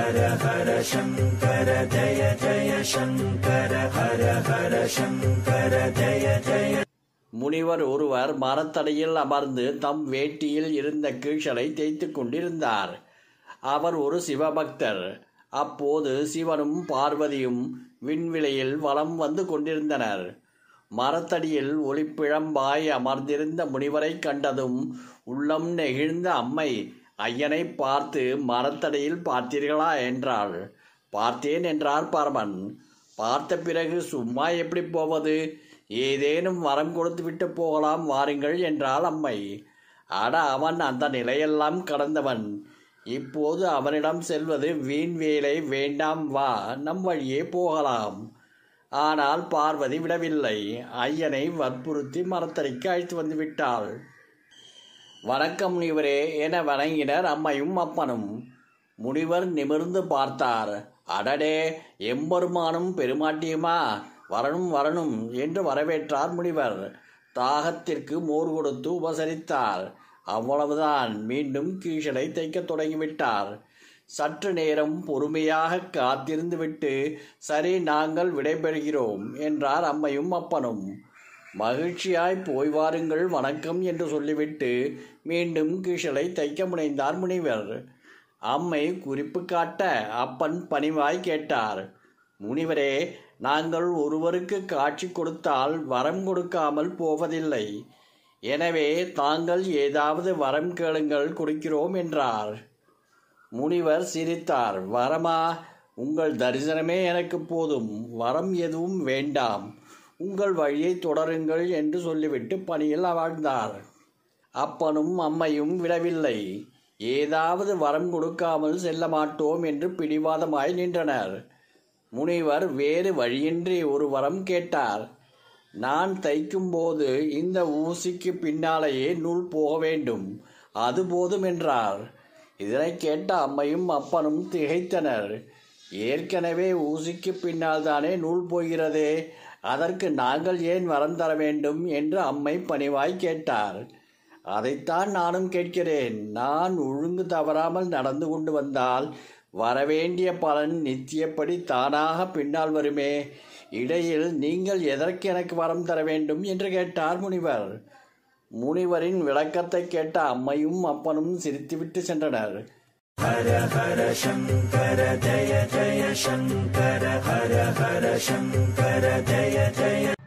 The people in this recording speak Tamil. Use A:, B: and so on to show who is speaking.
A: ஹர ஹர சங்கர ஜய ஜய சங்கர ஹர ஹர சங்கர ஜய ஜய
B: முனிவர் ஒருவர் மரத்தடியில் அமர்ந்து தம் வேட்டியில் இருந்த கீழ்ச்சலை தேய்த்து கொண்டிருந்தார் அவர் ஒரு சிவபக்தர் அப்போது சிவனும் பார்வதியும் விண்வெளியில் வலம் வந்து கொண்டிருந்தனர் மரத்தடியில் ஒளிப்பிழம்பாய் அமர்ந்திருந்த முனிவரைக் கண்டதும் உள்ளம் நெகிழ்ந்த அம்மை ஐயனை பார்த்து மரத்தடியில் பார்த்தீர்களா என்றாள் பார்த்தேன் என்றார் பரமன் பார்த்த பிறகு சும்மா எப்படி போவது ஏதேனும் வரம் கொடுத்து விட்டு போகலாம் வாருங்கள் என்றாள் அம்மை அட அவன் அந்த நிலையெல்லாம் கடந்தவன் இப்போது அவனிடம் செல்வது வீண் வேலை வேண்டாம் வா நம் வழியே போகலாம் ஆனால் பார்வதி விடவில்லை ஐயனை வற்புறுத்தி மரத்தடிக்கு அழைத்து வந்து விட்டாள் வணக்கம் முனிவரே என வணங்கினர் அம்மையும் அப்பனும் முனிவர் நிமிர்ந்து பார்த்தார் அடடே எம்பெருமானும் பெருமாட்டியுமா வரணும் வரணும் என்று வரவேற்றார் முனிவர் தாகத்திற்கு மோர் கொடுத்து உபசரித்தார் அவ்வளவுதான் மீண்டும் கீழலை தைக்கத் தொடங்கிவிட்டார் சற்று நேரம் பொறுமையாக காத்திருந்து விட்டு சரி நாங்கள் விடைபெறுகிறோம் என்றார் அம்மையும் அப்பனும் மகிழ்ச்சியாய் போய் வாருங்கள் வணக்கம் என்று சொல்லிவிட்டு மீண்டும் கீழலை தைக்க முனைந்தார் முனிவர் அம்மை குறிப்பு காட்ட அப்பன் பணிவாய் கேட்டார் முனிவரே நாங்கள் ஒருவருக்கு காட்சி கொடுத்தால் வரம் கொடுக்காமல் போவதில்லை எனவே தாங்கள் ஏதாவது வரம் கேளுங்கள் கொடுக்கிறோம் என்றார் முனிவர் சிரித்தார் வரமா உங்கள் தரிசனமே எனக்கு போதும் வரம் எதுவும் வேண்டாம் உங்கள் வழியை தொடருங்கள் என்று சொல்லிவிட்டு பணியில் வாழ்ந்தார் அப்பனும் அம்மையும் விடவில்லை ஏதாவது வரம் கொடுக்காமல் செல்ல மாட்டோம் என்று பிடிவாதமாய் நின்றனர் முனிவர் வேறு வழியின்றி ஒரு வரம் கேட்டார் நான் தைக்கும்போது இந்த ஊசிக்கு பின்னாலேயே நூல் போக வேண்டும் அது போதும் என்றார் இதனை கேட்ட அம்மையும் அப்பனும் திகைத்தனர் ஏற்கனவே ஊசிக்கு பின்னால் தானே நூல் போகிறதே அதற்கு நாங்கள் ஏன் வரம் தர வேண்டும் என்று அம்மை பணிவாய் கேட்டார் அதைத்தான் நானும் கேட்கிறேன் நான் ஒழுங்கு தவறாமல் நடந்து கொண்டு வந்தால் வரவேண்டிய பலன் நித்தியப்படி தானாக பின்னால் வருமே இடையில் நீங்கள் எதற்கு எனக்கு வரம் தர வேண்டும் என்று கேட்டார் முனிவர் முனிவரின் விளக்கத்தை கேட்ட அம்மையும் அப்பனும் சிரித்துவிட்டு சென்றனர்
A: ஹர ஹர சங்கர ஜய ஜய சங்கர ஹர ஹர சங்கர ஜய ஜய